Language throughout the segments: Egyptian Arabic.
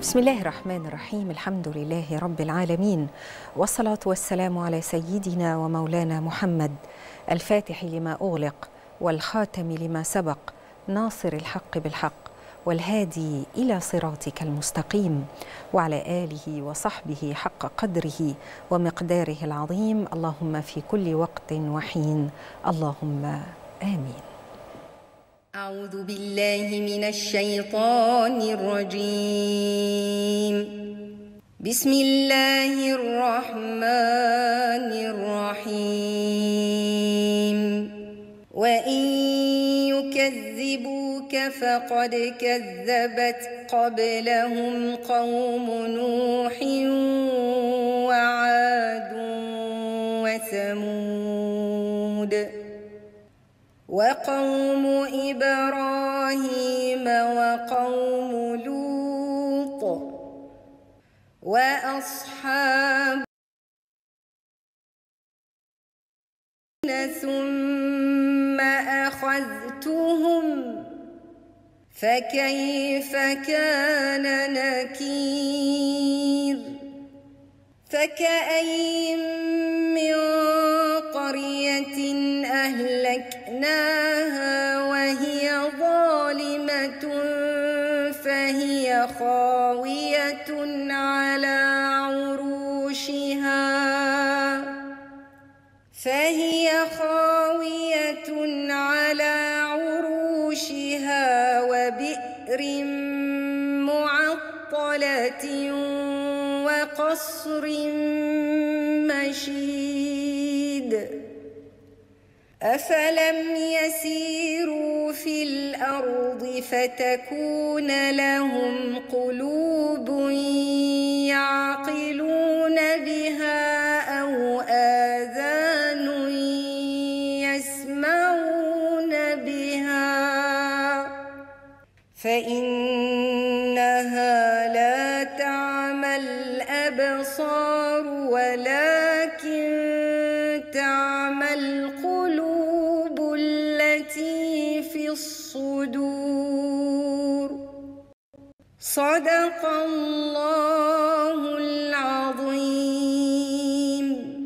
بسم الله الرحمن الرحيم الحمد لله رب العالمين والصلاة والسلام على سيدنا ومولانا محمد الفاتح لما أغلق والخاتم لما سبق ناصر الحق بالحق والهادي إلى صراطك المستقيم وعلى آله وصحبه حق قدره ومقداره العظيم اللهم في كل وقت وحين اللهم آمين أعوذ بالله من الشيطان الرجيم بسم الله الرحمن الرحيم وإن يكذبوك فقد كذبت قبلهم قوم نوح وعاد وثمود وقوم إبراهيم وقوم لوط وأصحاب ثم أخذتهم فكيف كان نكير فكأي من قرية أهلكناها وهي ظالمة فهي خاوية على عروشها فهي خاوية على عروشها وبئر معطلة وقصر مشيد أفلم يسيروا في الأرض فتكون لهم قلوب يعقلون بها أو آذان يسمعون بها فإنها لا تعمى الأبصار ولكن تعمى القلوب التي في الصدور صدق الله العظيم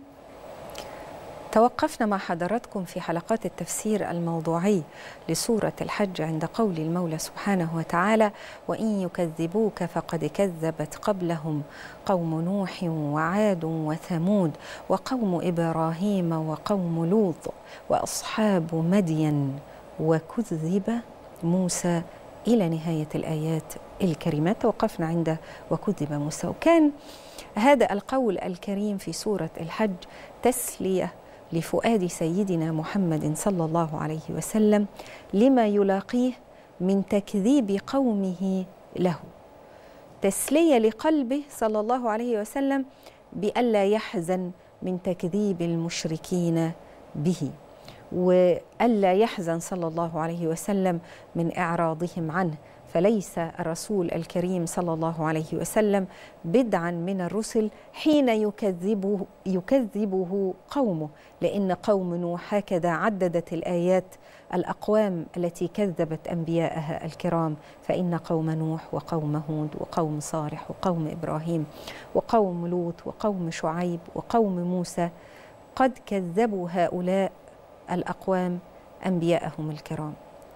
توقفنا مع حضراتكم في حلقات التفسير الموضوعي لسورة الحج عند قول المولى سبحانه وتعالى وإن يكذبوك فقد كذبت قبلهم قوم نوح وعاد وثمود وقوم إبراهيم وقوم لوط وأصحاب مدين وكذب موسى إلى نهاية الآيات الكريمات توقفنا عند وكذب موسى وكان هذا القول الكريم في سورة الحج تسلية لفؤاد سيدنا محمد صلى الله عليه وسلم لما يلاقيه من تكذيب قومه له تسليه لقلبه صلى الله عليه وسلم بألا يحزن من تكذيب المشركين به والا يحزن صلى الله عليه وسلم من اعراضهم عنه فليس الرسول الكريم صلى الله عليه وسلم بدعا من الرسل حين يكذبه يكذبه قومه لان قوم نوح هكذا عددت الايات الاقوام التي كذبت انبياءها الكرام فان قوم نوح وقوم هود وقوم صالح وقوم ابراهيم وقوم لوط وقوم شعيب وقوم موسى قد كذبوا هؤلاء الأقوام أنبياءهم الكرام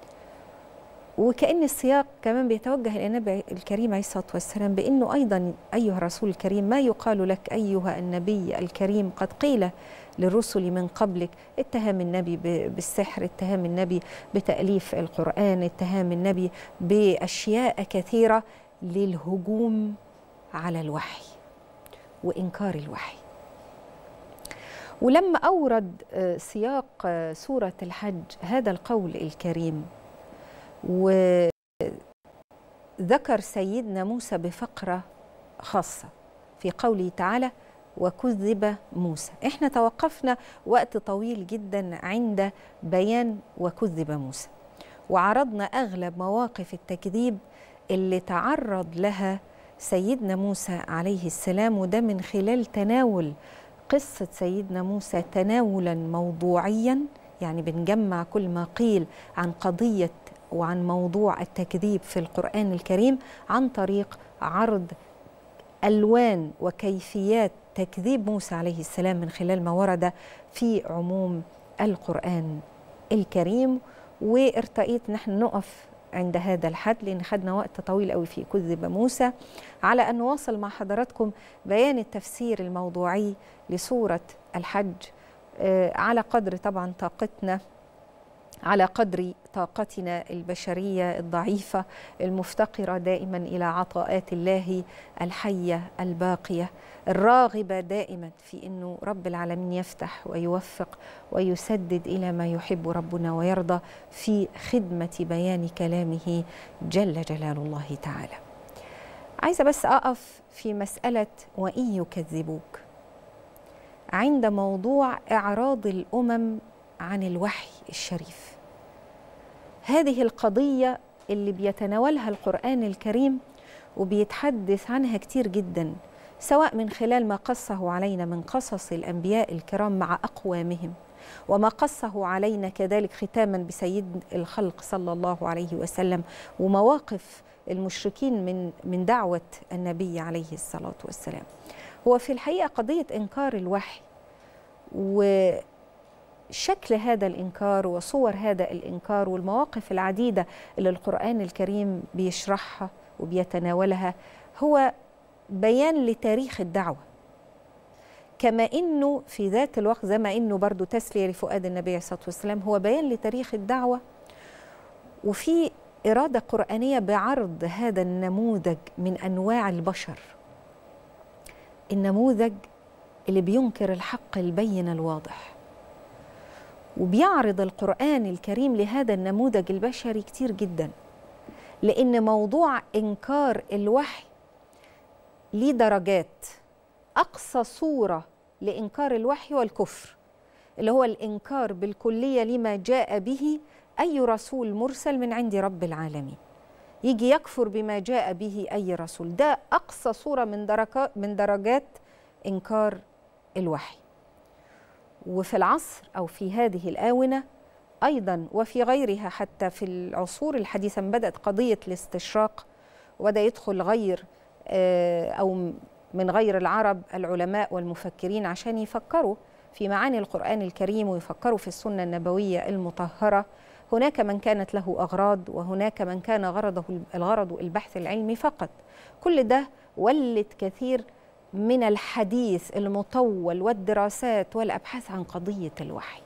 وكأن السياق كمان بيتوجه إلى النبي الكريم عليه الصلاة والسلام بأنه أيضا أيها الرسول الكريم ما يقال لك أيها النبي الكريم قد قيل للرسل من قبلك اتهام النبي بالسحر اتهام النبي بتأليف القرآن اتهام النبي بأشياء كثيرة للهجوم على الوحي وإنكار الوحي ولما أورد سياق سورة الحج هذا القول الكريم وذكر سيدنا موسى بفقرة خاصة في قوله تعالى وكذب موسى احنا توقفنا وقت طويل جدا عند بيان وكذب موسى وعرضنا أغلب مواقف التكذيب اللي تعرض لها سيدنا موسى عليه السلام وده من خلال تناول قصة سيدنا موسى تناولا موضوعيا يعني بنجمع كل ما قيل عن قضية وعن موضوع التكذيب في القرآن الكريم عن طريق عرض الوان وكيفيات تكذيب موسى عليه السلام من خلال ما ورد في عموم القران الكريم وارتقيت نحن نقف عند هذا الحد لان خدنا وقت طويل قوي في كذب موسى على ان نواصل مع حضراتكم بيان التفسير الموضوعي لسوره الحج على قدر طبعا طاقتنا على قدر طاقتنا البشريه الضعيفه المفتقره دائما الى عطاءات الله الحيه الباقيه الراغبه دائما في انه رب العالمين يفتح ويوفق ويسدد الى ما يحب ربنا ويرضى في خدمه بيان كلامه جل جلال الله تعالى. عايزه بس اقف في مساله وان يكذبوك عند موضوع اعراض الامم عن الوحي الشريف. هذه القضيه اللي بيتناولها القران الكريم وبيتحدث عنها كتير جدا سواء من خلال ما قصه علينا من قصص الانبياء الكرام مع اقوامهم وما قصه علينا كذلك ختاما بسيد الخلق صلى الله عليه وسلم ومواقف المشركين من من دعوه النبي عليه الصلاه والسلام. هو في الحقيقه قضيه انكار الوحي وشكل هذا الانكار وصور هذا الانكار والمواقف العديده اللي القران الكريم بيشرحها وبيتناولها هو بيان لتاريخ الدعوة كما انه في ذات الوقت زي ما انه برضه تسليه لفؤاد النبي عليه الصلاه والسلام هو بيان لتاريخ الدعوه وفي اراده قرانيه بعرض هذا النموذج من انواع البشر النموذج اللي بينكر الحق البين الواضح وبيعرض القران الكريم لهذا النموذج البشري كتير جدا لان موضوع انكار الوحي ليه درجات اقصى صوره لانكار الوحي والكفر اللي هو الانكار بالكليه لما جاء به اي رسول مرسل من عند رب العالمين يجي يكفر بما جاء به اي رسول ده اقصى صوره من درجات من درجات انكار الوحي وفي العصر او في هذه الاونه ايضا وفي غيرها حتى في العصور الحديثه بدات قضيه الاستشراق وبدا يدخل غير او من غير العرب العلماء والمفكرين عشان يفكروا في معاني القران الكريم ويفكروا في السنه النبويه المطهره هناك من كانت له اغراض وهناك من كان غرضه الغرض البحث العلمي فقط كل ده ولد كثير من الحديث المطول والدراسات والابحاث عن قضيه الوحي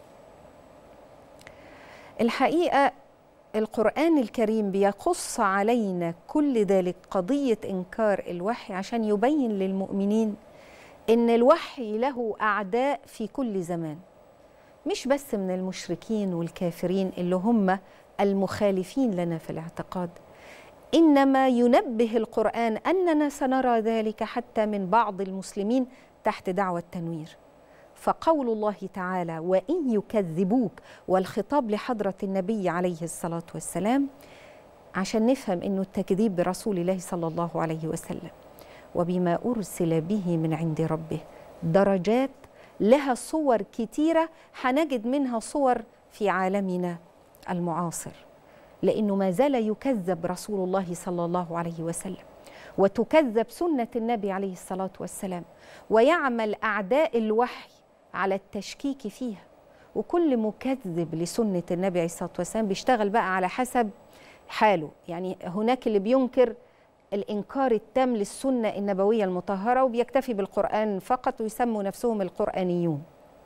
الحقيقه القرآن الكريم بيقص علينا كل ذلك قضية إنكار الوحي عشان يبين للمؤمنين إن الوحي له أعداء في كل زمان مش بس من المشركين والكافرين اللي هم المخالفين لنا في الاعتقاد إنما ينبه القرآن أننا سنرى ذلك حتى من بعض المسلمين تحت دعوة التنوير فقول الله تعالى وان يكذبوك والخطاب لحضره النبي عليه الصلاه والسلام عشان نفهم انه التكذيب برسول الله صلى الله عليه وسلم وبما ارسل به من عند ربه درجات لها صور كتيره هنجد منها صور في عالمنا المعاصر لانه ما زال يكذب رسول الله صلى الله عليه وسلم وتكذب سنه النبي عليه الصلاه والسلام ويعمل اعداء الوحي على التشكيك فيها وكل مكذب لسنة النبي عليه الصلاة والسلام بيشتغل بقى على حسب حاله يعني هناك اللي بينكر الإنكار التام للسنة النبوية المطهرة وبيكتفي بالقرآن فقط ويسموا نفسهم القرآنيون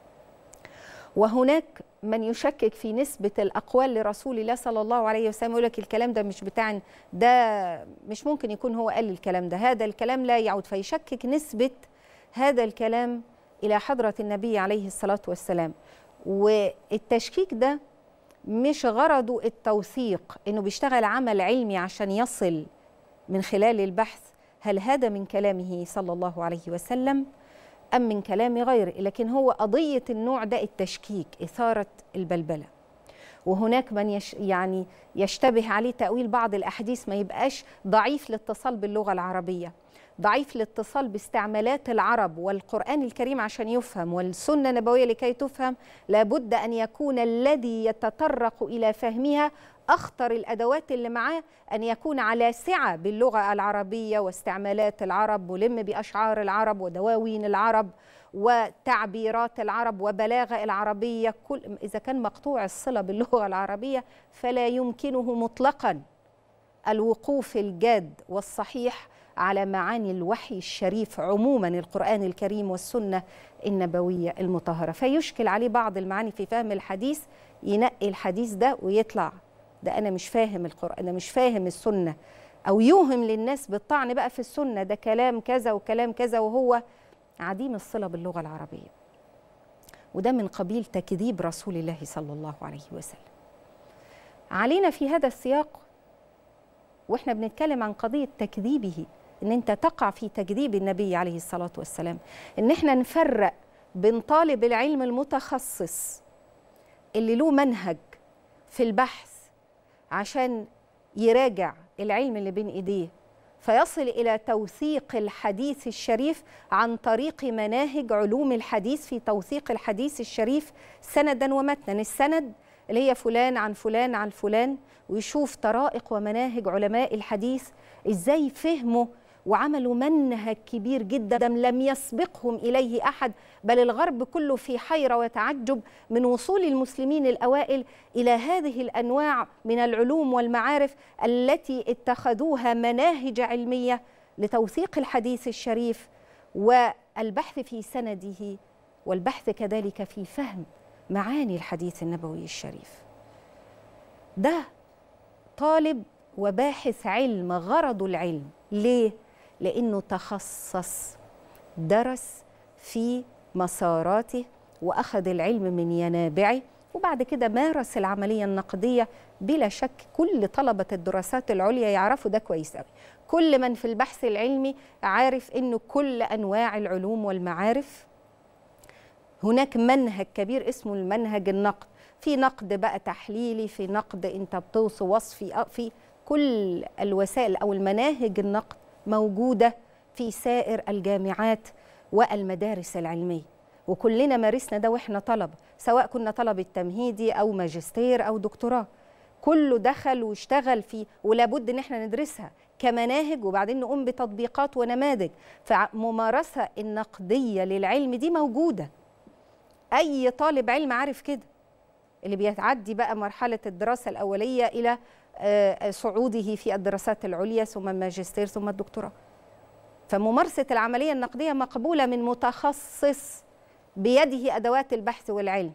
وهناك من يشكك في نسبة الأقوال لرسول الله صلى الله عليه وسلم يقول لك الكلام ده مش بتاع ده مش ممكن يكون هو قال الكلام ده هذا الكلام لا يعود فيشكك نسبة هذا الكلام الى حضره النبي عليه الصلاه والسلام والتشكيك ده مش غرضه التوثيق انه بيشتغل عمل علمي عشان يصل من خلال البحث هل هذا من كلامه صلى الله عليه وسلم ام من كلام غيره لكن هو قضيه النوع ده التشكيك اثاره البلبله وهناك من يش يعني يشتبه عليه تاويل بعض الاحاديث ما يبقاش ضعيف الاتصال باللغه العربيه ضعيف الاتصال باستعمالات العرب والقرآن الكريم عشان يفهم والسنة النبوية لكي تفهم لابد أن يكون الذي يتطرق إلى فهمها أخطر الأدوات اللي معاه أن يكون على سعة باللغة العربية واستعمالات العرب ولم بأشعار العرب ودواوين العرب وتعبيرات العرب وبلاغة العربية كل إذا كان مقطوع الصلة باللغة العربية فلا يمكنه مطلقا الوقوف الجاد والصحيح على معاني الوحي الشريف عموما القرآن الكريم والسنة النبوية المطهرة فيشكل عليه بعض المعاني في فهم الحديث ينقي الحديث ده ويطلع ده أنا مش فاهم القرآن أنا مش فاهم السنة أو يوهم للناس بالطعن بقى في السنة ده كلام كذا وكلام كذا وهو عديم الصلة باللغة العربية وده من قبيل تكذيب رسول الله صلى الله عليه وسلم علينا في هذا السياق واحنا بنتكلم عن قضية تكذيبه ان انت تقع في تكذيب النبي عليه الصلاة والسلام ان احنا نفرق بين طالب العلم المتخصص اللي له منهج في البحث عشان يراجع العلم اللي بين ايديه فيصل الى توثيق الحديث الشريف عن طريق مناهج علوم الحديث في توثيق الحديث الشريف سندا ومتنا السند اللي هي فلان عن فلان عن فلان ويشوف طرائق ومناهج علماء الحديث ازاي فهموا وعملوا منهج كبير جدا لم يسبقهم اليه احد بل الغرب كله في حيره وتعجب من وصول المسلمين الاوائل الى هذه الانواع من العلوم والمعارف التي اتخذوها مناهج علميه لتوثيق الحديث الشريف والبحث في سنده والبحث كذلك في فهم معاني الحديث النبوي الشريف ده طالب وباحث علم غرضه العلم ليه لانه تخصص درس في مساراته واخذ العلم من ينابعه وبعد كده مارس العمليه النقديه بلا شك كل طلبه الدراسات العليا يعرفوا ده كويس قوي كل من في البحث العلمي عارف انه كل انواع العلوم والمعارف هناك منهج كبير اسمه المنهج النقد في نقد بقى تحليلي في نقد انت بتوصي وصفي في كل الوسائل او المناهج النقد موجوده في سائر الجامعات والمدارس العلميه وكلنا مارسنا ده واحنا طلبه سواء كنا طلبه تمهيدي او ماجستير او دكتوراه كله دخل واشتغل فيه ولابد ان احنا ندرسها كمناهج وبعدين نقوم بتطبيقات ونماذج فممارسه النقديه للعلم دي موجوده اي طالب علم عارف كده اللي بيتعدي بقى مرحله الدراسه الاوليه الى صعوده في الدراسات العليا ثم الماجستير ثم الدكتوراه فممارسه العمليه النقديه مقبوله من متخصص بيده ادوات البحث والعلم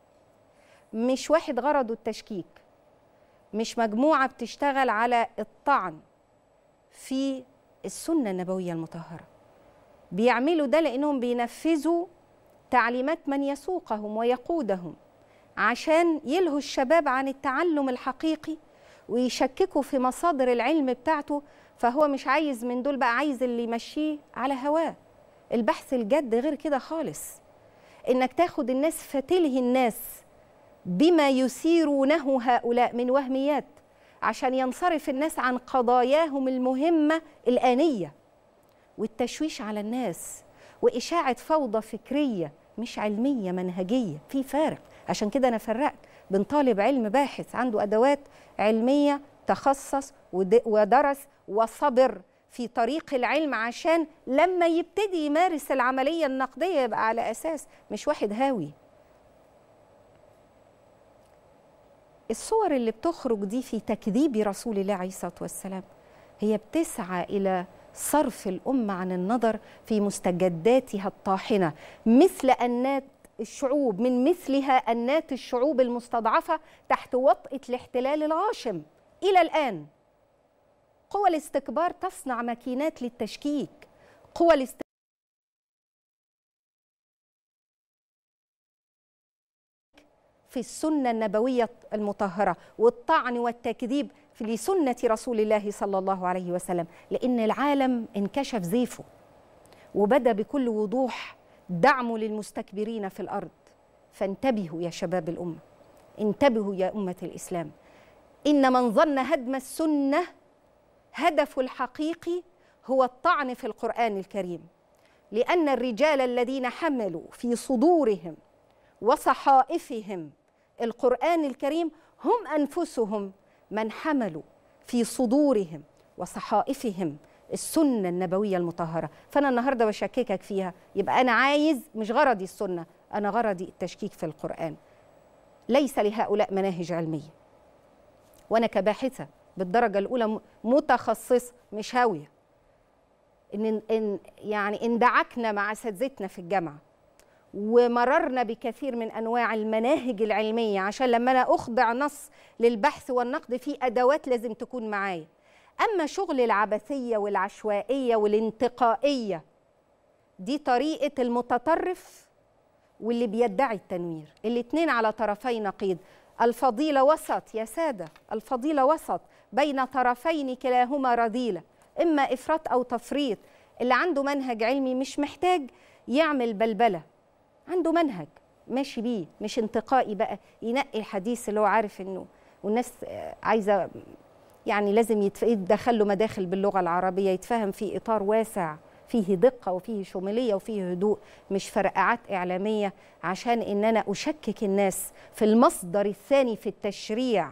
مش واحد غرضه التشكيك مش مجموعه بتشتغل على الطعن في السنه النبويه المطهره بيعملوا ده لانهم بينفذوا تعليمات من يسوقهم ويقودهم عشان يلهوا الشباب عن التعلم الحقيقي ويشككوا في مصادر العلم بتاعته فهو مش عايز من دول بقى عايز اللي يمشيه على هواه البحث الجد غير كده خالص انك تاخد الناس فتلهي الناس بما يثيرونه هؤلاء من وهميات عشان ينصرف الناس عن قضاياهم المهمه الانيه والتشويش على الناس واشاعه فوضى فكريه مش علميه منهجيه في فارق عشان كده انا فرقت بين طالب علم باحث عنده ادوات علميه تخصص ودرس وصبر في طريق العلم عشان لما يبتدي يمارس العمليه النقديه يبقى على اساس مش واحد هاوي الصور اللي بتخرج دي في تكذيب رسول الله عليه الصلاه والسلام هي بتسعى الى صرف الامه عن النظر في مستجداتها الطاحنه مثل انات الشعوب من مثلها أنات الشعوب المستضعفة تحت وطأة الاحتلال الغاشم إلى الآن قوى الاستكبار تصنع ماكينات للتشكيك قوى الاستكبار في السنة النبوية المطهرة والطعن والتكذيب لسنة رسول الله صلى الله عليه وسلم لأن العالم انكشف زيفه وبدا بكل وضوح دعمه للمستكبرين في الارض فانتبهوا يا شباب الامه انتبهوا يا امه الاسلام ان من ظن هدم السنه هدفه الحقيقي هو الطعن في القران الكريم لان الرجال الذين حملوا في صدورهم وصحائفهم القران الكريم هم انفسهم من حملوا في صدورهم وصحائفهم السنة النبوية المطهرة فأنا النهاردة بشككك فيها يبقى أنا عايز مش غرضي السنة أنا غرضي التشكيك في القرآن ليس لهؤلاء مناهج علمية وأنا كباحثة بالدرجة الأولى متخصصة مش هاوية إن, إن يعني اندعكنا مع أساتذتنا في الجامعة ومررنا بكثير من انواع المناهج العلميه عشان لما انا اخضع نص للبحث والنقد في ادوات لازم تكون معايا اما شغل العبثيه والعشوائيه والانتقائيه دي طريقه المتطرف واللي بيدعي التنوير الاتنين على طرفي نقيض الفضيله وسط يا ساده الفضيله وسط بين طرفين كلاهما رذيله اما افراط او تفريط اللي عنده منهج علمي مش محتاج يعمل بلبله عنده منهج ماشي بيه مش انتقائي بقى ينقي الحديث اللي هو عارف انه والناس عايزه يعني لازم يتدخل له مداخل باللغه العربيه يتفهم في اطار واسع فيه دقه وفيه شموليه وفيه هدوء مش فرقعات اعلاميه عشان ان انا اشكك الناس في المصدر الثاني في التشريع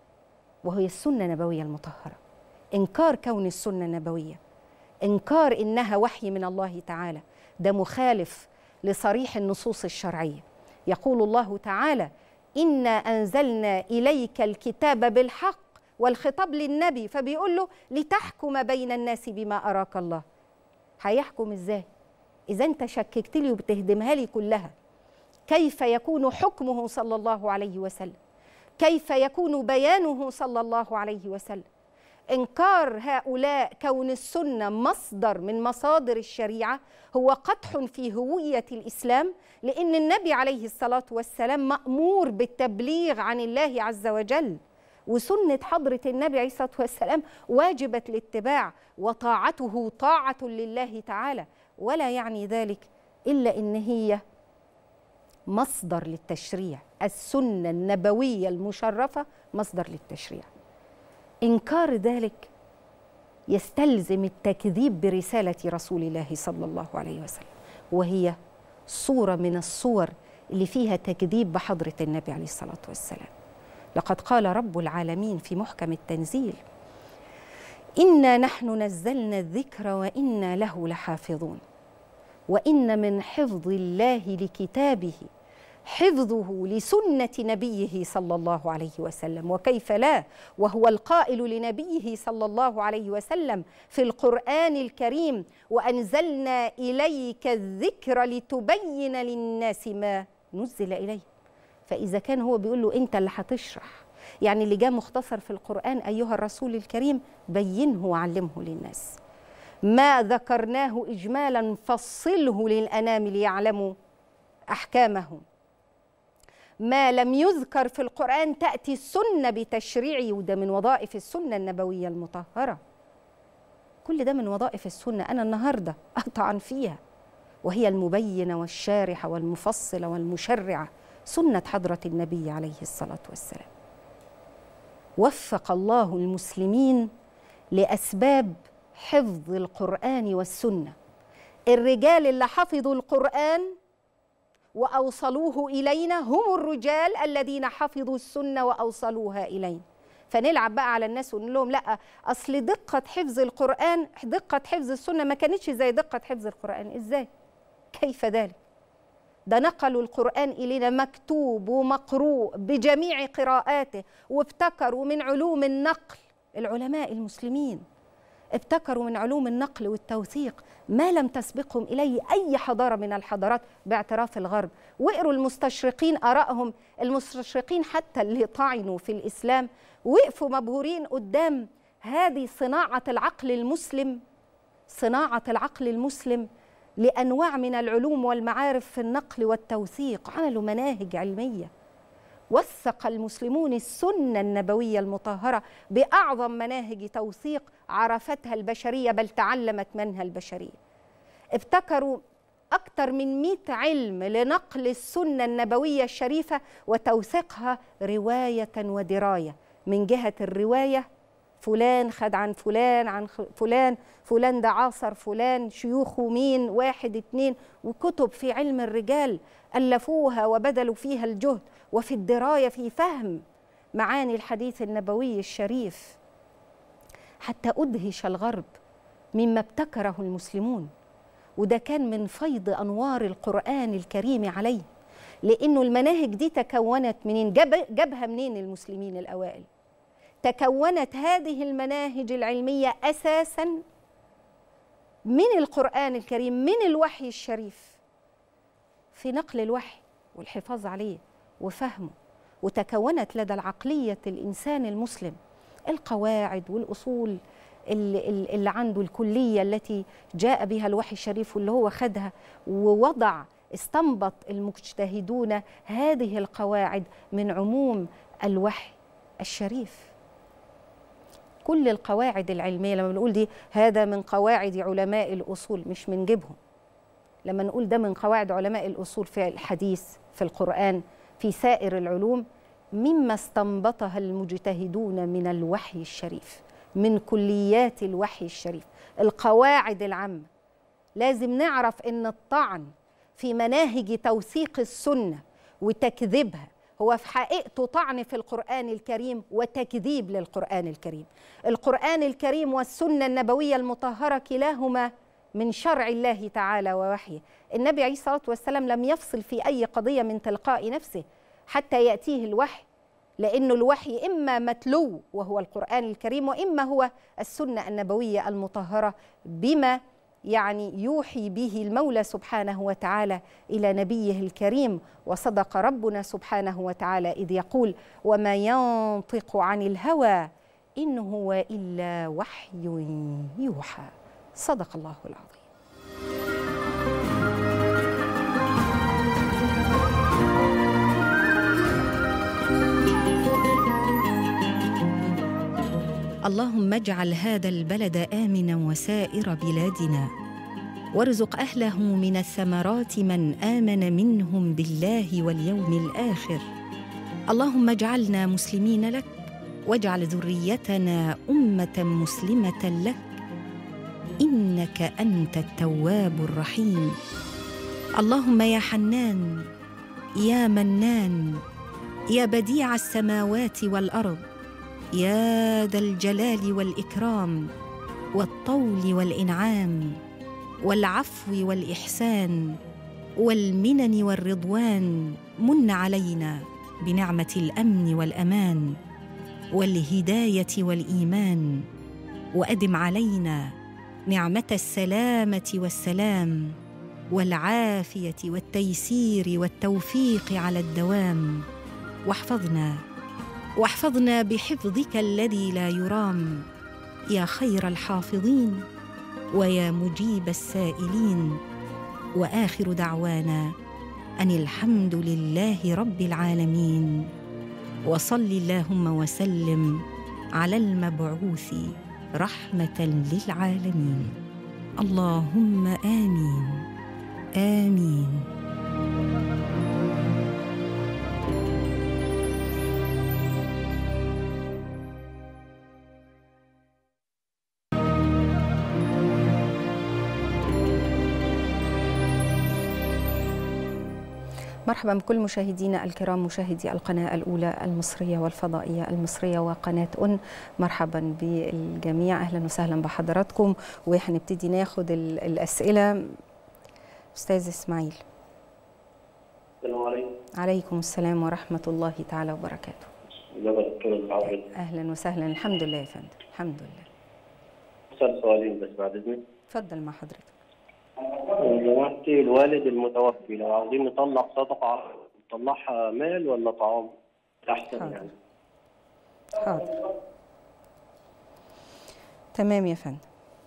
وهي السنه النبويه المطهره انكار كون السنه النبويه انكار انها وحي من الله تعالى ده مخالف لصريح النصوص الشرعيه يقول الله تعالى انا انزلنا اليك الكتاب بالحق والخطاب للنبي فبيقول له لتحكم بين الناس بما اراك الله هيحكم ازاي اذا انت شككت لي وبتهدمها لي كلها كيف يكون حكمه صلى الله عليه وسلم كيف يكون بيانه صلى الله عليه وسلم انكار هؤلاء كون السنه مصدر من مصادر الشريعه هو قدح في هويه الاسلام لان النبي عليه الصلاه والسلام مامور بالتبليغ عن الله عز وجل وسنه حضره النبي عليه الصلاه والسلام واجبه الاتباع وطاعته طاعه لله تعالى ولا يعني ذلك الا ان هي مصدر للتشريع السنه النبويه المشرفه مصدر للتشريع انكار ذلك يستلزم التكذيب برساله رسول الله صلى الله عليه وسلم وهي صوره من الصور اللي فيها تكذيب بحضره النبي عليه الصلاه والسلام لقد قال رب العالمين في محكم التنزيل انا نحن نزلنا الذكر وانا له لحافظون وان من حفظ الله لكتابه حفظه لسنه نبيه صلى الله عليه وسلم وكيف لا وهو القائل لنبيه صلى الله عليه وسلم في القران الكريم وانزلنا اليك الذكر لتبين للناس ما نزل اليه فاذا كان هو بيقول له انت اللي هتشرح يعني اللي جاء مختصر في القران ايها الرسول الكريم بينه وعلمه للناس ما ذكرناه اجمالا فصله للانام ليعلموا احكامه ما لم يذكر في القرآن تأتي السنة بتشريعه وده من وظائف السنة النبوية المطهرة كل ده من وظائف السنة أنا النهاردة أطعن فيها وهي المبينة والشارحة والمفصلة والمشرعة سنة حضرة النبي عليه الصلاة والسلام وفق الله المسلمين لأسباب حفظ القرآن والسنة الرجال اللي حفظوا القرآن واوصلوه الينا هم الرجال الذين حفظوا السنه واوصلوها الينا فنلعب بقى على الناس ونقول لهم لا اصل دقه حفظ القران دقه حفظ السنه ما كانتش زي دقه حفظ القران ازاي كيف ذلك ده نقلوا القرآن إلينا مكتوب ومقروء بجميع قراءاته وابتكروا من علوم النقل العلماء المسلمين ابتكروا من علوم النقل والتوثيق ما لم تسبقهم اليه اي حضاره من الحضارات باعتراف الغرب وقروا المستشرقين ارائهم المستشرقين حتى اللي طعنوا في الاسلام وقفوا مبهورين قدام هذه صناعه العقل المسلم صناعه العقل المسلم لانواع من العلوم والمعارف في النقل والتوثيق عملوا مناهج علميه وثق المسلمون السنه النبويه المطهره باعظم مناهج توثيق عرفتها البشريه بل تعلمت منها البشريه. ابتكروا اكثر من 100 علم لنقل السنه النبويه الشريفه وتوثيقها روايه ودرايه من جهه الروايه فلان خد عن فلان عن فلان فلان ده عاصر فلان شيوخه مين واحد اتنين وكتب في علم الرجال ألفوها وبذلوا فيها الجهد وفي الدراية في فهم معاني الحديث النبوي الشريف حتى ادهش الغرب مما ابتكره المسلمون وده كان من فيض انوار القران الكريم عليه لانه المناهج دي تكونت منين جاب جابها منين المسلمين الاوائل تكونت هذه المناهج العلميه اساسا من القران الكريم من الوحي الشريف في نقل الوحي والحفاظ عليه وفهمه وتكونت لدى العقليه الانسان المسلم القواعد والاصول اللي, اللي عنده الكليه التي جاء بها الوحي الشريف واللي هو خدها ووضع استنبط المجتهدون هذه القواعد من عموم الوحي الشريف كل القواعد العلميه لما بنقول دي هذا من قواعد علماء الاصول مش من جيبهم لما نقول ده من قواعد علماء الاصول في الحديث في القران في سائر العلوم مما استنبطها المجتهدون من الوحي الشريف من كليات الوحي الشريف القواعد العامه لازم نعرف ان الطعن في مناهج توثيق السنه وتكذيبها هو في حقيقته طعن في القرآن الكريم وتكذيب للقرآن الكريم القرآن الكريم والسنة النبوية المطهرة كلاهما من شرع الله تعالى ووحيه النبي عليه الصلاة والسلام لم يفصل في أي قضية من تلقاء نفسه حتى يأتيه الوحي لأنه الوحي إما متلو وهو القرآن الكريم وإما هو السنة النبوية المطهرة بما يعني يوحي به المولى سبحانه وتعالى الى نبيه الكريم وصدق ربنا سبحانه وتعالى اذ يقول وما ينطق عن الهوى ان هو الا وحي يوحى صدق الله العظيم اللهم اجعل هذا البلد امنا وسائر بلادنا وارزق اهله من الثمرات من امن منهم بالله واليوم الاخر اللهم اجعلنا مسلمين لك واجعل ذريتنا امه مسلمه لك انك انت التواب الرحيم اللهم يا حنان يا منان يا بديع السماوات والارض يا ذا الجلال والاكرام والطول والانعام والعفو والاحسان والمنن والرضوان من علينا بنعمه الامن والامان والهدايه والايمان وادم علينا نعمه السلامه والسلام والعافيه والتيسير والتوفيق على الدوام واحفظنا واحفظنا بحفظك الذي لا يرام يا خير الحافظين ويا مجيب السائلين واخر دعوانا ان الحمد لله رب العالمين وصل اللهم وسلم على المبعوث رحمه للعالمين اللهم امين امين مرحبا بكل مشاهدينا الكرام مشاهدي القناة الأولى المصرية والفضائية المصرية وقناة أن مرحبا بالجميع أهلا وسهلا بحضراتكم وهنبتدي ناخد الأسئلة أستاذ إسماعيل السلام عليكم عليكم السلام ورحمة الله تعالى وبركاته أهلا وسهلا الحمد لله يا فندم الحمد لله أسأل سؤالين بس بعد إذنك اتفضل مع حضرتك دلوقتي الوالد المتوفي لو عاوزين نطلع صدقة نطلعها مال ولا طعام؟ أحسن حاضر. يعني حاضر تمام يا فندم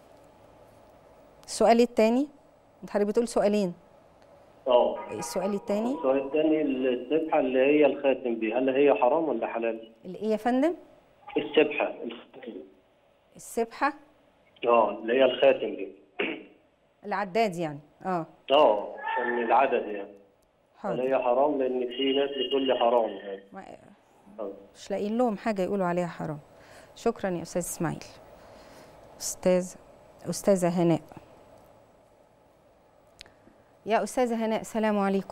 السؤال الثاني انت حضرتك بتقول سؤالين اه السؤال الثاني السؤال الثاني السبحة اللي هي الخاتم دي هل هي حرام ولا حلال؟ الايه يا فندم السبحة الخاتم السبحه اه اللي هي الخاتم دي العداد يعني اه اه عشان العدد يعني هل حاضر هي حرام لأن في ناس بتقول لي حرام يعني ما- آه. مش لاقيين لهم حاجه يقولوا عليها حرام شكرا يا استاذ اسماعيل استاذ استاذه هناء يا استاذه هناء السلام عليكم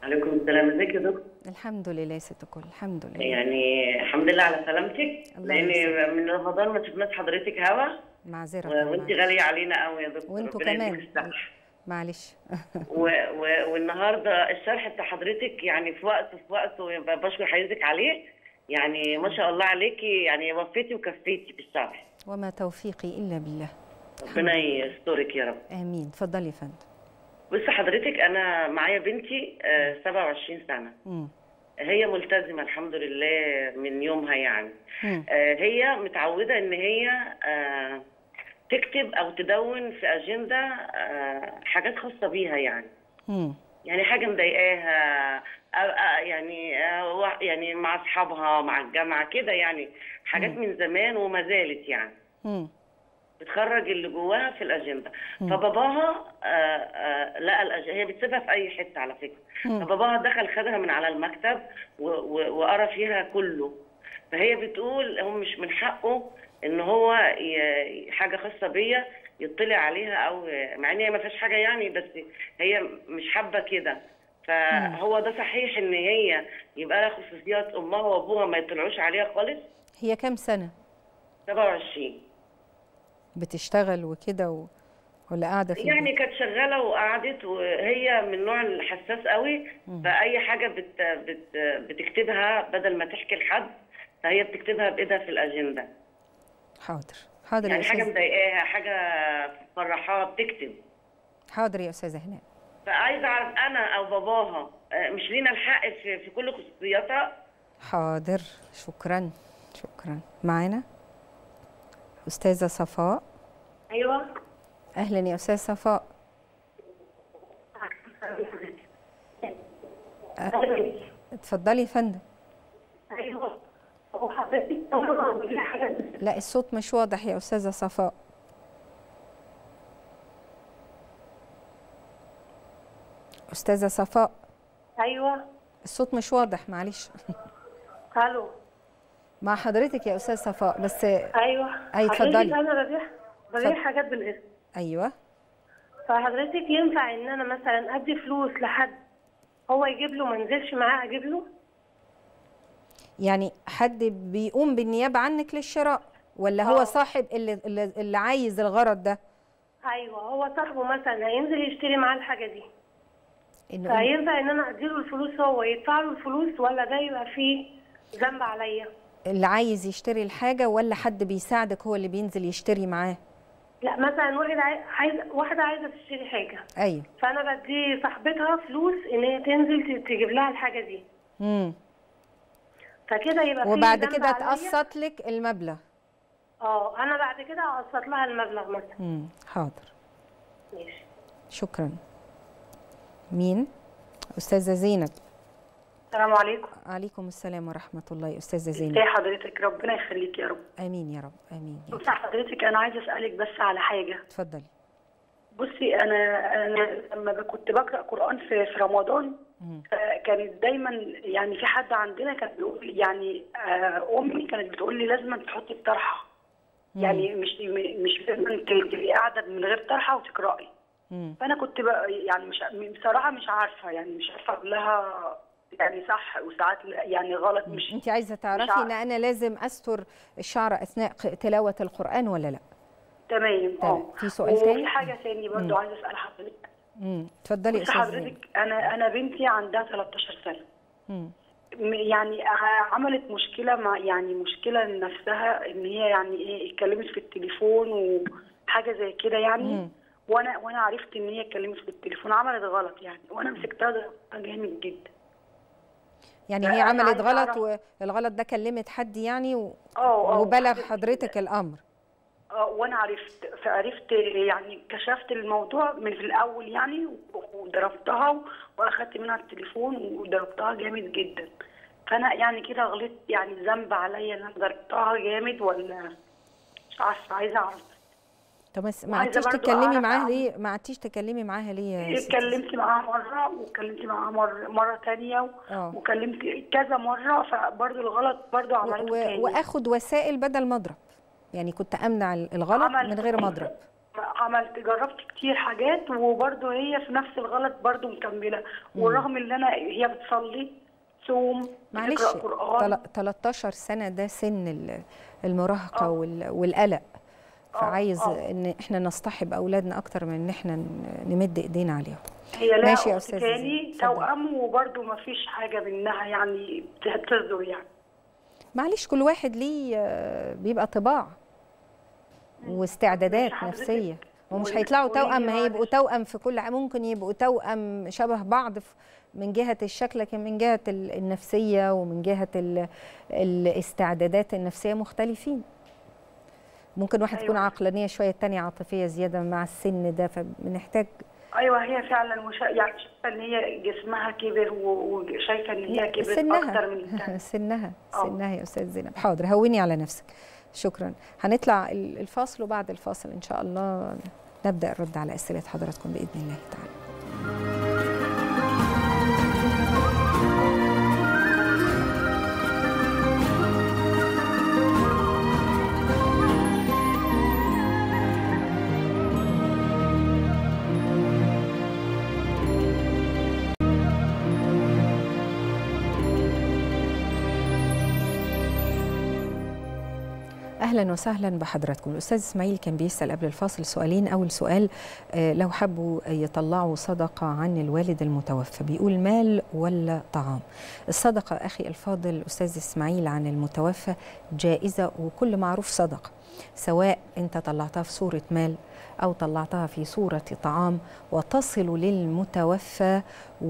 عليكم السلام ازيك يا دكتور الحمد لله يا ست الكل الحمد لله يعني الحمد لله على سلامتك الله لان يسلمك. من رمضان ما شفناش حضرتك هوا معذرة وانت معلش. غاليه علينا قوي يا دكتور وانتوا ربنا كمان. يديك الصحة. معلش و... و... والنهارده الشرح بتاع حضرتك يعني في وقت في وقته بشكر حضرتك عليه يعني ما شاء الله عليكي يعني وفيتي وكفيتي في الشرح وما توفيقي إلا بالله ربنا يسترك يا رب آمين اتفضلي يا فندم بص حضرتك انا معايا بنتي آه، 27 سنه مم. هي ملتزمة الحمد لله من يومها يعني مم. آه، هي متعودة إن هي آه، تكتب أو تدون في أجندة آه، حاجات خاصة بيها يعني مم. يعني حاجة مضايقاها آه، آه، يعني آه، وا- يعني مع أصحابها مع الجامعة كده يعني حاجات من زمان وما زالت يعني مم. بتخرج اللي جواها في الأجندة فباباها آه، آه، لقى الأجندة هي بتسيبها في أي حتة على فكرة فباباها دخل خدها من على المكتب و- و- وقرا فيها كله فهي بتقول هو مش من حقه ان هو ي- حاجه خاصه بيا يطلع عليها او مع ان هي ما فيهاش حاجه يعني بس هي مش حابه كده فهو ده صحيح ان هي يبقى لها خصوصيات امها وابوها ما يطلعوش عليها خالص هي كام سنة 27 بتشتغل وكده و... ولا قاعدة في يعني البيت؟ كانت شغاله وقعدت وهي من النوع الحساس قوي فاي حاجه بت بت بتكتبها بدل ما تحكي لحد فهي بتكتبها بايدها في الاجنده حاضر حاضر يا يعني حاجه أستاذ مضايقاها حاجه فرحاها بتكتب حاضر يا أستاذة هناء فعايزه اعرف انا او باباها آه، مش لينا الحق في, في كل خصوصياتها حاضر شكرا شكرا معانا أستاذة صفاء ايوه أهلا يا أستاذ صفاء اتفضلي يا فندم ايوه هو حضرتك طبعا في حاجه لا الصوت مش واضح يا أستاذة صفاء أستاذة صفاء ايوه الصوت مش واضح معلش الو مع حضرتك يا أستاذ صفاء بس ايوه أي، اتفضلي. حضرتك انا ببيع ببيع اتفضل. حاجات بالاسم أيوه فحضرتك ينفع ان انا مثلا ادي فلوس لحد هو يجيب له ما انزلش معاه اجيب له يعني حد بيقوم بالنيابة عنك للشراء ولا هو آه. صاحب اللي, اللي, اللي عايز الغرض ده ايوه هو صاحبه مثلا هينزل يشتري معاه الحاجه دي إنه فينفع ان انا اديله الفلوس هو يدفع له الفلوس ولا ده يبقى فيه ذنب عليا اللي عايز يشتري الحاجة ولا حد بيساعدك هو اللي بينزل يشتري معاه لا مثلا واحد عاي- عايز واحده عايزه تشتري حاجه أيوه فانا بدي صاحبتها فلوس ان هي تنزل ت- تجيب لها الحاجه دي مم. فكده يبقى في وبعد ذنب كده عليا. تقسط لك المبلغ اه انا بعد كده اقسط لها المبلغ مثلا مم. حاضر ماشي شكرا مين أستاذة زينب السلام عليكم عليكم السلام ورحمة الله أستاذة زينب ازي حضرتك ربنا يخليك يا رب آمين يا رب آمين يا رب. بصي حضرتك انا عايزه اسالك بس على حاجه اتفضلي بصي انا انا لما ب- كنت بقرا قران في في رمضان آه، كانت دايما يعني في حد عندنا كان بيقول لي- يعني آه، امي كانت بتقول لي لازم تحطي الطرحه يعني مش م- مش لازم تبقي قاعده من غير طرحه وتقراي مم. فانا كنت بقى يعني مش بصراحه مش عارفه يعني مش عارفه اقول لها يعني صح وساعات لا- يعني غلط مش انت عايزه تعرفي عارفة. ان انا لازم استر الشعر اثناء ق- تلاوه القران ولا لا تمام اه تمام. في سؤال تاني؟ وفي حاجه ثانيه برضه عايزه اسال حضرتك امم اتفضلي يا بصي استاذه زينب حضرتك انا انا بنتي عندها 13 سنه مم. م- يعني ع- عملت مشكله مع يعني مشكله لنفسها ان هي يعني ايه اتكلمت في التليفون وحاجه زي كده يعني مم. وانا وانا عرفت ان هي اتكلمت في التليفون عملت غلط يعني وانا مسكتها ضربتها جامد جدا يعني لا، هي أنا عملت عايزة غلط أعرف. والغلط ده كلمت حد يعني و... اه اه وبلغ حضرتك الامر اه وانا عرفت فعرفت يعني كشفت الموضوع من في الاول يعني وضربتها واخدت منها التليفون وضربتها جامد جدا فانا يعني كده غلطت يعني ذنب عليا ان انا ضربتها جامد ولا مش عارفه عايزه اعرف طب بس ما وعايزة عدتيش برضو تتكلمي أعرف معاها أعمل- ليه ما عدتيش تكلمي معاها ليه يا ست اتكلمت معاها مره واتكلمت معاها مره مره تانية اه. وكلمت كذا مره فبرضه الغلط برضه و... عملته و... تاني واخد وسائل بدل مضرب يعني كنت امنع الغلط عمل- من غير مضرب عملت جربت كتير حاجات وبرضه هي في نفس الغلط برضه مكمله والرغم ان انا هي بتصلي تصوم معلش بتقرا قران تل- 13 سنه ده سن ال- المراهقه وال- والقلق فعايز آه. ان احنا نصطحب اولادنا اكتر من ان احنا ن- نمد ايدينا عليهم هي لها ماشي يا اخت أستاذة تاني زينب، اتفضلي. توأم وبرضه ما فيش حاجه منها يعني تصدر يعني معلش كل واحد ليه آه، بيبقى طباع واستعدادات ماشي حضرتك. نفسيه ومش وال- هيطلعوا قولي لي توأم هيبقوا معلش. توأم في كل ح- ممكن يبقوا توأم شبه بعض في- من جهة الشكل لكن من جهة ال- النفسية ومن جهة ال- الاستعدادات النفسية مختلفين ممكن واحد تكون أيوة. عقلانية شوية التانية عاطفية زيادة مع السن ده فبنحتاج ايوه هي فعلا وشا... يعني شايفه ان هي جسمها كبر و- وشايفه ان هي كبرت اكتر من سنها الثانيه سنها آه. سنها يا استاذ زينب حاضر هوني على نفسك شكرا هنطلع ال- الفاصل وبعد الفاصل ان شاء الله نبدا الرد على اسئله حضراتكم باذن الله تعالى اهلا وسهلا بحضراتكم الاستاذ اسماعيل كان بيسال قبل الفاصل سؤالين اول سؤال آه، لو حبوا يطلعوا صدقه عن الوالد المتوفى بيقول مال ولا طعام الصدقه اخي الفاضل استاذ اسماعيل عن المتوفى جائزه وكل معروف صدقه سواء انت طلعتها في صوره مال او طلعتها في صوره طعام وتصل للمتوفى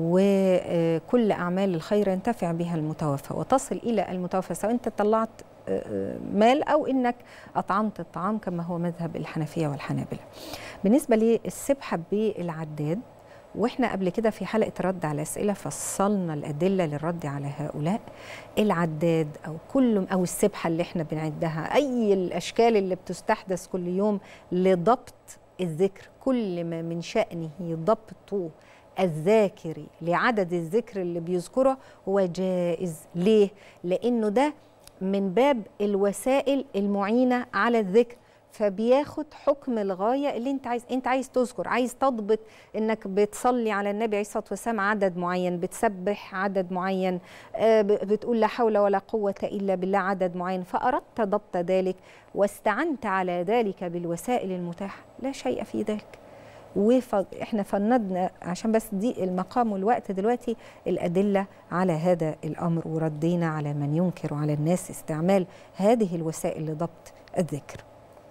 وكل اعمال الخير ينتفع بها المتوفى وتصل الى المتوفى سواء انت طلعت مال او انك اطعمت الطعام كما هو مذهب الحنفيه والحنابله. بالنسبه للسبحه بالعداد واحنا قبل كده في حلقه رد على اسئله فصلنا الادله للرد على هؤلاء العداد او كل او السبحه اللي احنا بنعدها اي الاشكال اللي بتستحدث كل يوم لضبط الذكر كل ما من شانه ضبط الذاكر لعدد الذكر اللي بيذكره هو جائز ليه لانه ده من باب الوسائل المعينه على الذكر فبياخد حكم الغايه اللي انت عايز انت عايز تذكر عايز تضبط انك بتصلي على النبي عليه الصلاه والسلام عدد معين بتسبح عدد معين آه، ب- بتقول لا حول ولا قوه الا بالله عدد معين فاردت ضبط ذلك واستعنت على ذلك بالوسائل المتاحه لا شيء في ذلك واحنا فندنا عشان بس دي المقام والوقت دلوقتي الادله على هذا الامر وردينا على من ينكر على الناس استعمال هذه الوسائل لضبط الذكر.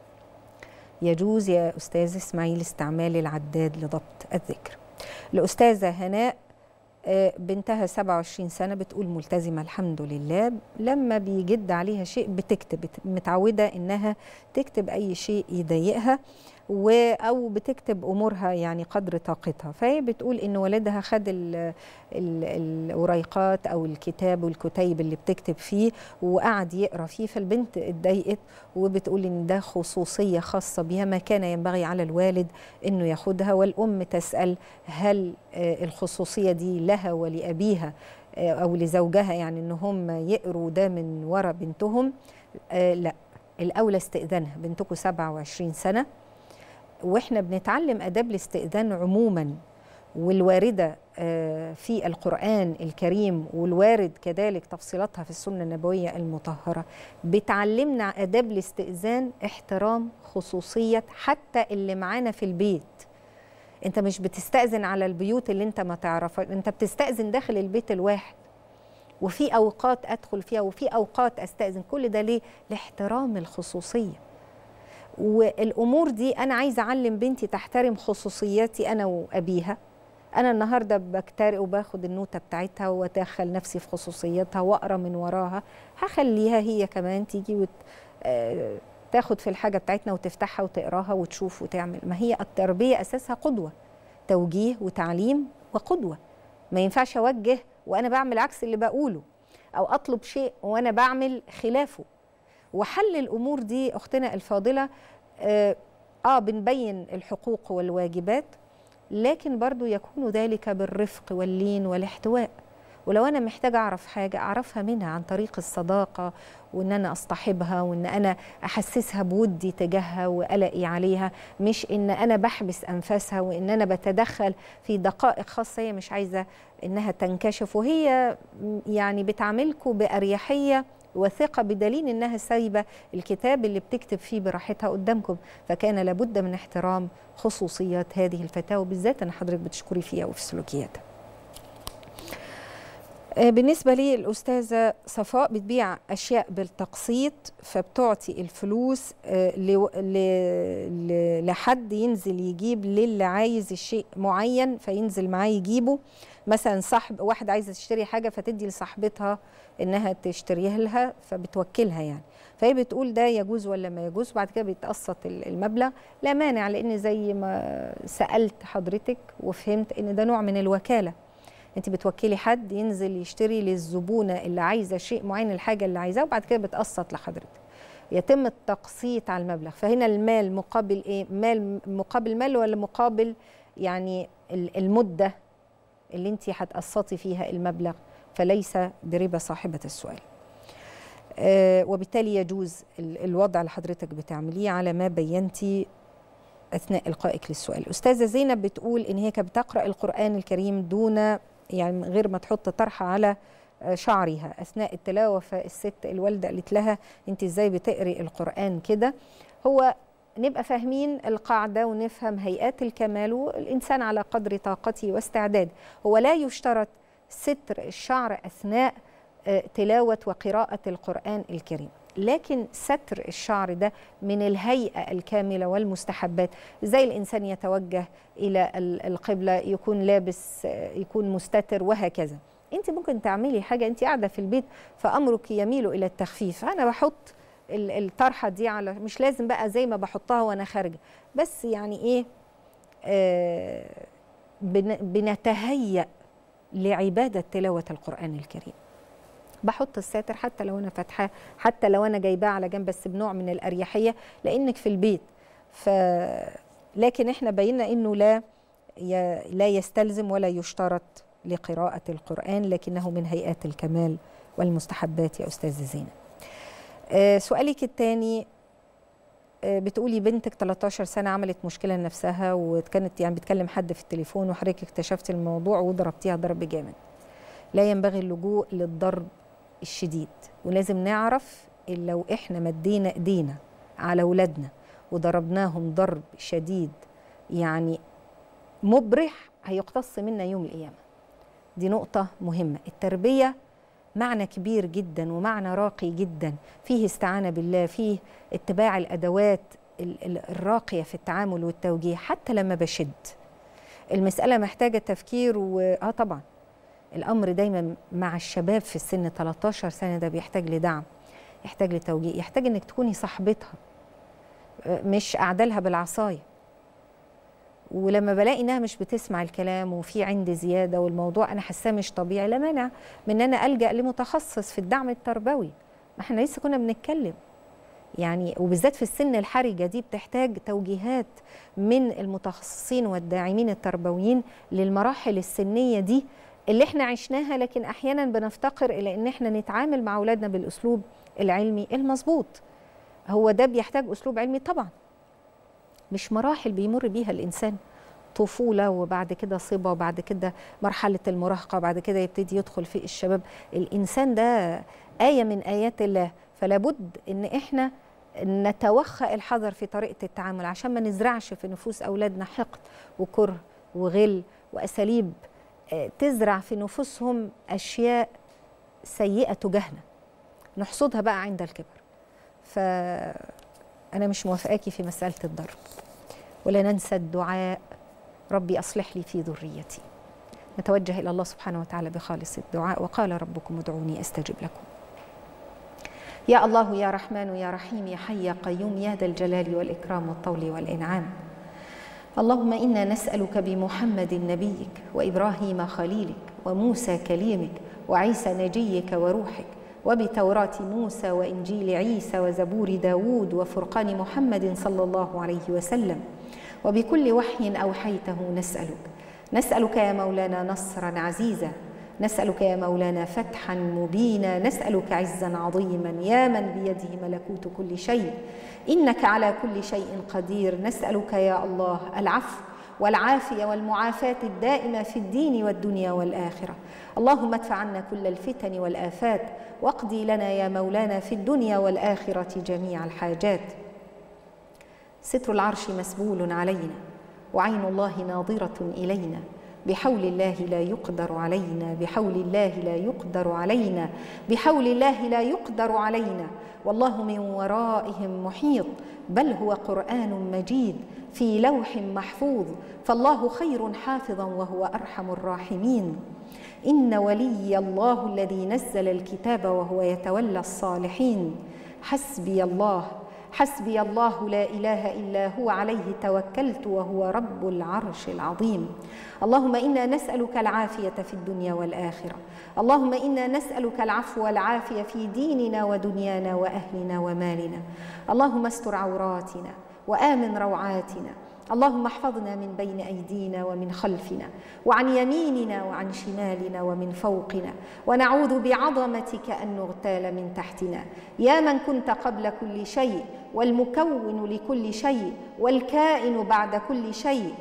يجوز يا استاذ اسماعيل استعمال العداد لضبط الذكر. الاستاذه هناء آه، بنتها 27 سنه بتقول ملتزمه الحمد لله لما بيجد عليها شيء بتكتب بت- متعوده انها تكتب اي شيء يضايقها و او بتكتب امورها يعني قدر طاقتها فهي بتقول ان والدها خد ال- ال- الوريقات او الكتاب والكتيب اللي بتكتب فيه وقعد يقرا فيه فالبنت اتضايقت وبتقول ان ده خصوصيه خاصه بها ما كان ينبغي على الوالد انه ياخدها والام تسال هل آه، الخصوصيه دي لها ولابيها آه، او لزوجها يعني ان هم يقروا ده من ورا بنتهم آه، لا الاولى استئذانها بنتكم 27 سنه واحنا بنتعلم اداب الاستئذان عموما والوارده آه، في القران الكريم والوارد كذلك تفصيلاتها في السنه النبويه المطهره بتعلمنا اداب الاستئذان احترام خصوصيه حتى اللي معانا في البيت انت مش بتستاذن على البيوت اللي انت ما تعرفها انت بتستاذن داخل البيت الواحد وفي اوقات ادخل فيها وفي اوقات استاذن كل ده ليه لاحترام الخصوصيه والامور دي انا عايزه اعلم بنتي تحترم خصوصياتي انا وابيها انا النهارده بكترئ وباخد النوته بتاعتها وادخل نفسي في خصوصياتها واقرا من وراها هخليها هي كمان تيجي وت... آه، تاخد في الحاجه بتاعتنا وتفتحها وتقراها وتشوف وتعمل ما هي التربيه اساسها قدوه توجيه وتعليم وقدوه ما ينفعش اوجه وانا بعمل عكس اللي بقوله او اطلب شيء وانا بعمل خلافه وحل الامور دي اختنا الفاضله اه, آه بنبين الحقوق والواجبات لكن برضو يكون ذلك بالرفق واللين والاحتواء ولو انا محتاجه اعرف حاجه اعرفها منها عن طريق الصداقه وان انا اصطحبها وان انا احسسها بودي تجاهها وقلقي عليها مش ان انا بحبس انفاسها وان انا بتدخل في دقائق خاصه هي مش عايزه انها تنكشف وهي يعني بتعاملكم باريحيه وثقة بدليل إنها سايبة الكتاب اللي بتكتب فيه براحتها قدامكم فكان لابد من احترام خصوصيات هذه الفتاة وبالذات أن حضرتك بتشكري فيها وفي سلوكياتها آه، بالنسبة لي الأستاذة صفاء بتبيع أشياء بالتقسيط فبتعطي الفلوس آه، لو- ل- ل- لحد ينزل يجيب للي عايز الشيء معين فينزل معاه يجيبه مثلا صاحب واحد عايزة تشتري حاجة فتدي لصاحبتها إنها تشتريها لها فبتوكلها يعني فهي بتقول ده يجوز ولا ما يجوز وبعد كده بيتقسط ال- المبلغ لا مانع لأن زي ما سألت حضرتك وفهمت إن ده نوع من الوكالة انت بتوكلي حد ينزل يشتري للزبونه اللي عايزه شيء معين الحاجه اللي عايزاها وبعد كده بتقسط لحضرتك يتم التقسيط على المبلغ فهنا المال مقابل ايه مال مقابل مال ولا مقابل يعني ال- المده اللي انت هتقسطي فيها المبلغ فليس بربا صاحبه السؤال آه وبالتالي يجوز ال- الوضع اللي حضرتك بتعمليه على ما بينتي اثناء القائك للسؤال استاذه زينب بتقول ان هي كانت بتقرا القران الكريم دون يعني من غير ما تحط طرحه على آه، شعرها اثناء التلاوه فالست الوالده قالت لها انت ازاي بتقري القران كده هو نبقى فاهمين القاعده ونفهم هيئات الكمال والانسان على قدر طاقته واستعداده هو لا يشترط ستر الشعر اثناء آه، تلاوه وقراءه القران الكريم لكن ستر الشعر ده من الهيئه الكامله والمستحبات زي الانسان يتوجه الى ال- القبله يكون لابس آه، يكون مستتر وهكذا انت ممكن تعملي حاجه انت قاعده في البيت فامرك يميل الى التخفيف انا بحط ال- الطرحه دي على مش لازم بقى زي ما بحطها وانا خارجه بس يعني ايه آه بن- بنتهيأ لعباده تلاوه القران الكريم بحط الساتر حتى لو انا فاتحاه حتى لو انا جايباه على جنب بس بنوع من الاريحيه لانك في البيت ف لكن احنا بينا انه لا ي... لا يستلزم ولا يشترط لقراءه القران لكنه من هيئات الكمال والمستحبات يا استاذه زينب آه سؤالك الثاني آه بتقولي بنتك 13 سنه عملت مشكله لنفسها وكانت يعني بتكلم حد في التليفون وحضرتك اكتشفت الموضوع وضربتيها ضرب جامد لا ينبغي اللجوء للضرب الشديد ولازم نعرف إن لو احنا مدينا ايدينا على اولادنا وضربناهم ضرب شديد يعني مبرح هيقتص منا يوم القيامه دي نقطه مهمه التربيه معنى كبير جدا ومعنى راقي جدا فيه استعانه بالله فيه اتباع الادوات ال- ال- الراقيه في التعامل والتوجيه حتى لما بشد المساله محتاجه تفكير و... اه طبعا الامر دايما مع الشباب في السن 13 سنه ده بيحتاج لدعم يحتاج لتوجيه يحتاج انك تكوني صاحبتها آه، مش قاعده لها بالعصايه ولما بلاقي انها مش بتسمع الكلام وفي عندي زياده والموضوع انا حاساه مش طبيعي لا مانع من ان انا الجا لمتخصص في الدعم التربوي ما احنا لسه كنا بنتكلم يعني وبالذات في السن الحرجه دي بتحتاج توجيهات من المتخصصين والداعمين التربويين للمراحل السنيه دي اللي احنا عشناها لكن احيانا بنفتقر الى ان احنا نتعامل مع اولادنا بالاسلوب العلمي المظبوط هو ده بيحتاج اسلوب علمي طبعا مش مراحل بيمر بيها الانسان طفوله وبعد كده صبا وبعد كده مرحله المراهقه وبعد كده يبتدي يدخل في الشباب الانسان ده ايه من ايات الله فلا بد ان احنا نتوخى الحذر في طريقه التعامل عشان ما نزرعش في نفوس اولادنا حقد وكره وغل واساليب آه، تزرع في نفوسهم اشياء سيئه تجاهنا نحصدها بقى عند الكبر فانا مش موافقاكي في مساله الضرب ولا ننسى الدعاء ربي اصلح لي في ذريتي نتوجه الى الله سبحانه وتعالى بخالص الدعاء وقال ربكم ادعوني استجب لكم يا الله يا رحمن يا رحيم يا حي يا قيوم يا ذا الجلال والاكرام والطول والانعام اللهم انا نسالك بمحمد نبيك وابراهيم خليلك وموسى كليمك وعيسى نجيك وروحك وبتوراه موسى وانجيل عيسى وزبور داود وفرقان محمد صلى الله عليه وسلم وبكل وحي اوحيته نسالك نسالك يا مولانا نصرا عزيزا نسألك يا مولانا فتحا مبينا نسألك عزا عظيما يا من بيده ملكوت كل شيء إنك على كل شيء قدير نسألك يا الله العفو والعافيه والمعافاه الدائمه في الدين والدنيا والاخره اللهم ادفع عنا كل الفتن والافات واقضي لنا يا مولانا في الدنيا والاخره جميع الحاجات ستر العرش مسبول علينا وعين الله ناظره الينا بحول الله لا يقدر علينا بحول الله لا يقدر علينا بحول الله لا يقدر علينا والله من ورائهم محيط بل هو قران مجيد في لوح محفوظ فالله خير حافظا وهو ارحم الراحمين ان ولي الله الذي نزل الكتاب وهو يتولى الصالحين حسبي الله حسبي الله لا اله الا هو عليه توكلت وهو رب العرش العظيم اللهم انا نسالك العافيه في الدنيا والاخره اللهم انا نسالك العفو والعافيه في ديننا ودنيانا واهلنا ومالنا اللهم استر عوراتنا وامن روعاتنا اللهم احفظنا من بين ايدينا ومن خلفنا وعن يميننا وعن شمالنا ومن فوقنا ونعوذ بعظمتك ان نغتال من تحتنا يا من كنت قبل كل شيء والمكون لكل شيء والكائن بعد كل شيء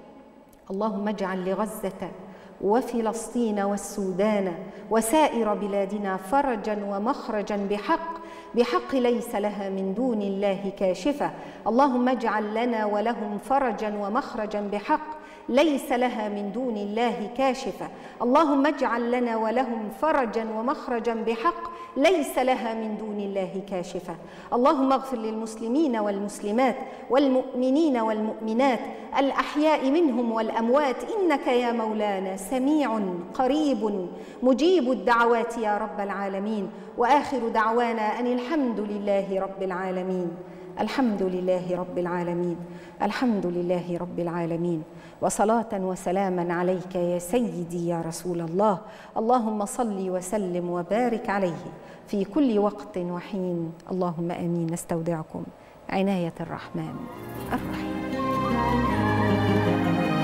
اللهم اجعل لغزه وفلسطين والسودان وسائر بلادنا فرجا ومخرجا بحق بحق ليس لها من دون الله كاشفه اللهم اجعل لنا ولهم فرجا ومخرجا بحق ليس لها من دون الله كاشفه اللهم اجعل لنا ولهم فرجا ومخرجا بحق ليس لها من دون الله كاشفه اللهم اغفر للمسلمين والمسلمات والمؤمنين والمؤمنات الاحياء منهم والاموات انك يا مولانا سميع قريب مجيب الدعوات يا رب العالمين واخر دعوانا ان الحمد لله رب العالمين الحمد لله رب العالمين الحمد لله رب العالمين وصلاه وسلاما عليك يا سيدي يا رسول الله اللهم صل وسلم وبارك عليه في كل وقت وحين اللهم امين نستودعكم عنايه الرحمن الرحيم